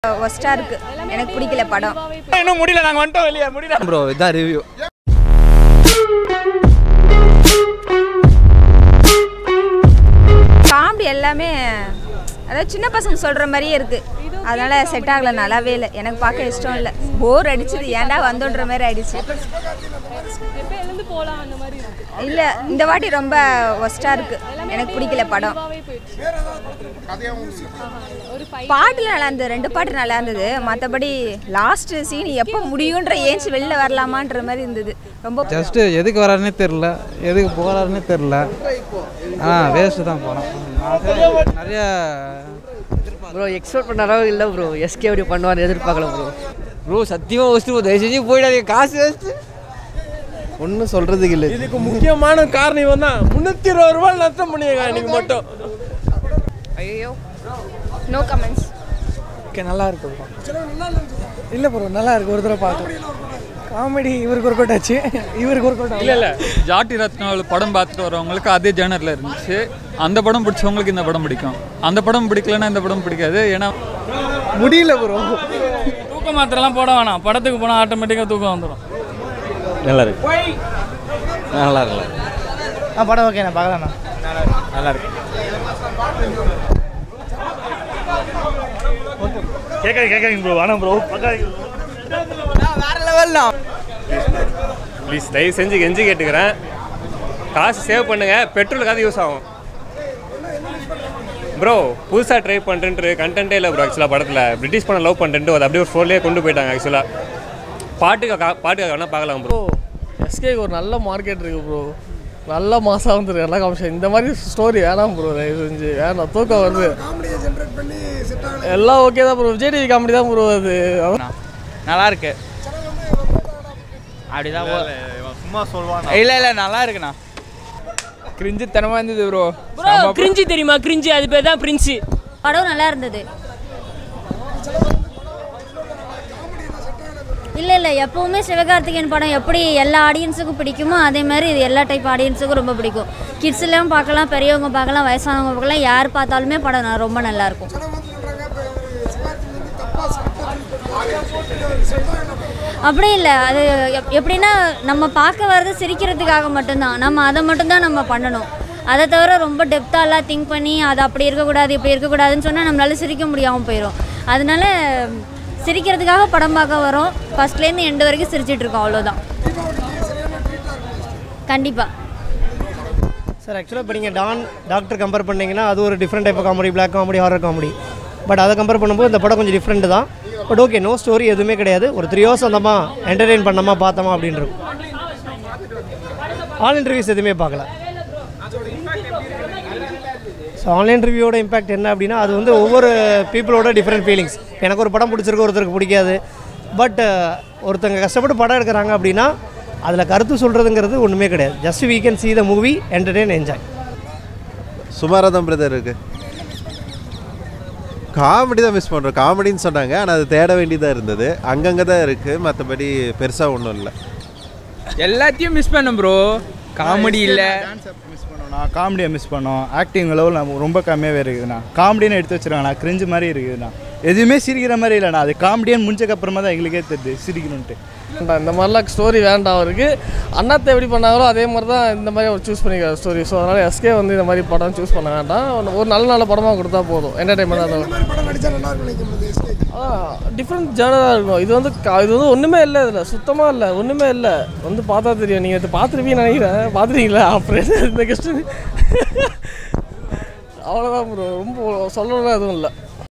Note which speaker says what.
Speaker 1: ஒஸ்ட்டாக இருக்கு எனக்கு பிடிக்கல படம்
Speaker 2: இன்னும் முடியல நாங்கள் வந்துட்டோம் வெளியே முடியல
Speaker 3: ப்ரோ இதான் ரிவ்யூ
Speaker 1: காமெடி எல்லாமே அதாவது சின்ன பசங்க சொல்கிற மாதிரியே இருக்கு அதனால செட் ஆகல நல்லாவே இல்லை எனக்கு பார்க்க இஷ்டம் இல்லை போர் அடிச்சுது ஏன்டா வந்தோன்ற மாதிரி ஆயிடுச்சு
Speaker 4: எப்போ எழுந்து போகலாம் அந்த மாதிரி இருக்கு
Speaker 1: இல்லை இந்த வாட்டி ரொம்ப ஒஸ்ட்டாக இருக்கு எனக்கு பிடிக்கல படம்
Speaker 4: இதுவாகவே போயிடுச்சு ஒரு ஃபைவ்
Speaker 1: பாட்டுல நல்லா இருந்தது ரெண்டு பாட்டு நல்லா இருந்தது மற்றபடி லாஸ்ட் சீன் எப்போ முடியுன்ற ஏஞ்சி வெளில வரலாமான்ற மாதிரி இருந்தது ரொம்ப
Speaker 3: ஜஸ்ட்டு எதுக்கு வராருன்னே தெரில எதுக்கு போகிறாருன்னே தெரில ஆ வேஸ்ட்டு தான் போனோம் நிறைய
Speaker 5: ப்ரோ எக்ஸ்பெக்ட் பண்ண அளவு இல்லை ப்ரோ எஸ்கே அப்படி பண்ணுவார் எதிர்பார்க்கல ப்ரோ
Speaker 3: ப்ரோ சத்தியமாக வச்சுட்டு தயவு செஞ்சு போயிடாதீங்க காசு வேஸ்ட்டு ஒன்றும் சொல்கிறதுக்கு இல்லை
Speaker 2: இதுக்கு முக்கியமான காரணம் இவன் தான் முந்நூற்றி இருபது ரூபாய் நஷ்டம் பண்ணியிருக்கான் இன்னைக்கு மட்டும்
Speaker 1: ஐயோ நோ கமெண்ட்ஸ்
Speaker 6: ஓகே நல்லா இருக்கு ப்ரோ இல்லை ப்ரோ நல்லா இருக்கு ஒரு தடவை பார்த்தோம் காமெடி இவருக்கு ஒர்க் அவுட் ஆச்சு இவருக்கு ஒர்க் அவுட்
Speaker 7: இல்லை இல்லை ஜாட்டி ரத்னாவில் படம் பார்த்துட்டு வரவங்களுக்கு அதே ஜேனரில் இருந்துச்சு அந்த படம் பிடிச்சவங்களுக்கு இந்த படம் பிடிக்கும் அந்த படம் பிடிக்கலன்னா இந்த படம் பிடிக்காது ஏன்னா
Speaker 6: முடியல ப்ரோ
Speaker 8: தூக்க மாத்திரைலாம் போட வேணாம் படத்துக்கு போனால் ஆட்டோமேட்டிக்காக தூக்கம் வந்துடும்
Speaker 3: நல்லா இருக்கு நல்லா இருக்குல்ல
Speaker 6: ஆ படம் ஓகே நான் பார்க்கலாம்ண்ணா
Speaker 3: நல்லா இருக்கு
Speaker 2: கேட்காது கேட்காதீங்க ப்ரோ வேணாம் ப்ரோ
Speaker 3: வேற லெவல்னா
Speaker 9: ப்ளீஸ் தயவு செஞ்சு கெஞ்சி கேட்டுக்கிறேன் காசு சேவ் பண்ணுங்க பெட்ரோலுக்காவது யூஸ் ஆகும் ப்ரோ புதுசாக ட்ரை பண்ணுறேன்ட்டு கண்டென்ட்டே இல்லை ப்ரோ ஆக்சுவலாக படத்தில் பிரிட்டிஷ் பண்ண லவ் பண்ணுறேன்ட்டு அது அப்படியே ஒரு ஃபோன்லேயே கொண்டு போயிட்டாங்க ஆக்சுவலாக பாட்டுக்கு பாட்டுக்காக வேணால் பார்க்கலாம் ப்ரோ
Speaker 6: எஸ்கேக்கு ஒரு நல்ல மார்க்கெட் இருக்கு ப்ரோ நல்ல மாதம் வந்துருக்கு எல்லா காமிஷன் இந்த மாதிரி ஸ்டோரி வேணாம் ப்ரோ தயவு செஞ்சு வேணாம் தூக்கம் வருது எல்லாம் ஓகே தான் ப்ரோ விஜய் டிவி காமெடி தான் ப்ரோ அது
Speaker 8: நல்லா இருக்கு அப்படிதான் சும்மா சொல்லுவான் இல்லை இல்லை நல்லா இருக்குண்ணா கிரிஞ்சு தனமாக இருந்தது ப்ரோ
Speaker 4: ப்ரோ கிரிஞ்சி தெரியுமா கிரிஞ்சி அது பேர் தான் பிரின்ஸு
Speaker 1: படம் நல்லா இருந்தது
Speaker 10: இல்லை இல்லை எப்போவுமே சிவகார்த்திகேயன் படம் எப்படி எல்லா ஆடியன்ஸுக்கும் பிடிக்குமோ அதே மாதிரி இது எல்லா டைப் ஆடியன்ஸுக்கும் ரொம்ப பிடிக்கும் கிட்ஸ் எல்லாம் பார்க்கலாம் பெரியவங்க பார்க்கலாம் வயசானவங்க பார்க்கலாம் யார் பார்த்தாலுமே படம் ந- ரொம்ப நல்லா இருக்கும் அப்படி இல்லை அது எப்- எப்படின்னா நம்ம பார்க்க வர்றது சிரிக்கிறதுக்காக மட்டும்தான் நம்ம அதை மட்டும்தான் நம்ம பண்ணணும் அதை தவிர ரொம்ப டெப்த்தாலாம் திங்க் பண்ணி அது அப்படி இருக்கக்கூடாது இப்படி இருக்கக்கூடாதுன்னு சொன்னால் நம்மளால சிரிக்க முடியாமல் போயிடும் அதனால சிரிக்கிறதுக்காக படம் பார்க்க வரோம் ஃபஸ்ட்லேருந்து எண்டு வரைக்கும் சிரிச்சிட்டு இருக்கோம் அவ்வளோதான் கண்டிப்பாக
Speaker 6: சார் ஆக்சுவலாக இப்போ நீங்கள் டான் டாக்டர் கம்பேர் பண்ணீங்கன்னா அது ஒரு different type comedy black comedy horror comedy but அதை கம்பேர் பண்ணும்போது இந்த படம் கொஞ்சம் டிஃப்ரெண்ட் தான் பட் ஓகே நோ ஸ்டோரி எதுவுமே கிடையாது ஒரு த்ரீ ஹவர்ஸ் வந்தோமா என்டர்டெயின் பண்ணோமா பார்த்தோமா அப்படின்னு இருக்கும் ஆன்லைன் ரிவ்யூஸ் எதுவுமே பார்க்கல ஸோ ஆன்லைன் ரிவ்யூவோட இம்பாக்ட் என்ன அப்படின்னா அது வந்து ஒவ்வொரு பீப்புளோட டிஃப்ரெண்ட் ஃபீலிங்ஸ் எனக்கு ஒரு படம் பிடிச்சிருக்கு ஒருத்தருக்கு பிடிக்காது பட் ஒருத்தங்க கஷ்டப்பட்டு படம் எடுக்கிறாங்க அப்படின்னா அதில் கருத்து சொல்கிறதுங்கிறது ஒன்றுமே கிடையாது just we can see the movie entertain enjoy
Speaker 11: சுமாராக தான் பிரதர் இருக்கு காமெடி தான் மிஸ் பண்ணுறோம் காமெடின்னு சொன்னாங்க ஆனால் அது தேட வேண்டியதாக இருந்தது அங்கங்கே தான் இருக்குது மற்றபடி பெருசாக ஒன்றும் இல்லை
Speaker 8: எல்லாத்தையும் மிஸ் பண்ணேன் ப்ரோ காமெடி இல்லை
Speaker 12: மிஸ் பண்ணோம்ண்ணா காமெடியை மிஸ் பண்ணோம் ஆக்டிங் லெவல் நம்ம ரொம்ப கம்மியாகவே இருக்குதுண்ணா காமெடின்னு எடுத்து வச்சிருக்காங்கண்ணா கிரிஞ்சு மாதிரி இருக்குதுண்ணா எதுவுமே சிரிக்கிற மாதிரி இல்லைண்ணா அது காமெடியான்னு முடிஞ்சக்கப்புறமா தான் எங்களுக்கே தெரியுது சிரிக்கணுன்ட்டு
Speaker 6: இந்த மாதிரிலாம் ஸ்டோரி வேண்டாம் அவருக்கு அண்ணாத்தை எப்படி பண்ணாங்களோ அதே மாதிரி தான் இந்த மாதிரி அவர் சூஸ் பண்ணிக்கிறார் ஸ்டோரி ஸோ அதனால் எஸ்கே வந்து இந்த மாதிரி படம் சூஸ் பண்ண வேண்டாம் ஒரு- ஒரு நல்ல நல்ல படமாக கொடுத்தா போதும் என்டர்டைன்மெண்ட் தான் டிஃப்ரெண்ட் ஜேர்னலாக இருக்கும் இது வந்து க- இது வந்து ஒன்றுமே இல்லை இதில் சுத்தமாக இல்லை ஒன்றுமே இல்லை வந்து பார்த்தா தெரியும் நீங்கள் இது பார்த்துருப்பீங்கன்னு நினைக்கிறேன் பார்த்துருக்கீங்களா அப்புறம் என்ன இந்த கொஸ்டின் அவ்வளோதான் ப்ரோ ரொம்ப சொல்லலாம் எதுவும் இல்லை